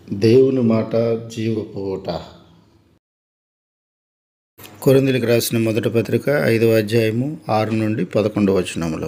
దేవుని మాట జీవపు ఊట కొరిందులకు రాసిన మొదటి పత్రిక ఐదవ అధ్యాయము ఆరు నుండి పదకొండు వచనములు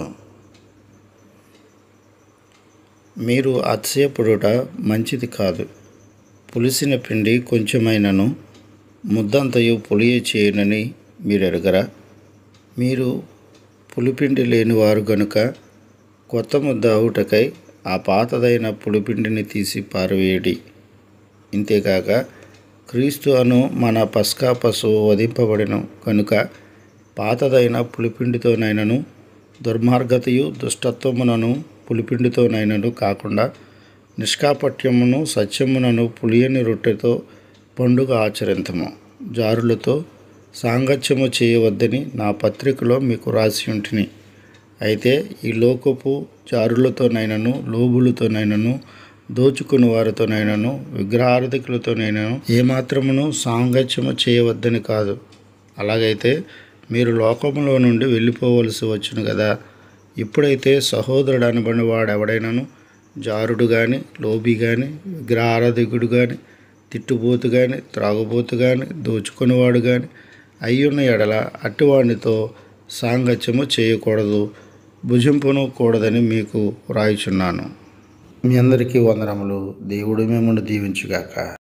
మీరు అతిశయపడుట మంచిది కాదు పులిసిన పిండి కొంచెమైనను ముద్దంతయు పులియ చేయనని మీరు ఎరగరా మీరు పులిపిండి లేనివారు గనుక కొత్త ముద్ద అవుటకై ఆ పాతదైన పులిపిండిని తీసి పారవేయడి ఇంతేకాక క్రీస్తు అను మన పస్కా పశువు వధింపబడిన కనుక పాతదైన పులిపిండితోనైనను దుర్మార్గతయు దుష్టత్వమునను పులిపిండితోనైనను కాకుండా నిష్కాపట్యమును సత్యమునను పులియని రొట్టెతో పండుగ ఆచరింతము జారులతో సాంగత్యము చేయవద్దని నా పత్రికలో మీకు రాసి ఉంటిని అయితే ఈ లోకపు జారులతోనైనను లోబులతోనైనను దోచుకుని వారితోనైనను విగ్రహారధికులతోనైనను ఏమాత్రమును సాంగత్యము చేయవద్దని కాదు అలాగైతే మీరు లోకములో నుండి వెళ్ళిపోవలసి వచ్చును కదా ఇప్పుడైతే సహోదరుడు అనబడిన వాడు ఎవడైనాను జారుడు కానీ లోబి కానీ విగ్రహారాధికుడు కానీ తిట్టుబోతు కానీ త్రాగుబోతు కానీ దోచుకునేవాడు కానీ అయ్యున్న ఎడల అట్టివాడితో సాంగత్యము చేయకూడదు భుజింపును కూడదని మీకు వ్రాయిచున్నాను మీ అందరికీ వందనములు దేవుడు మిమ్మల్ని దీవించుగాక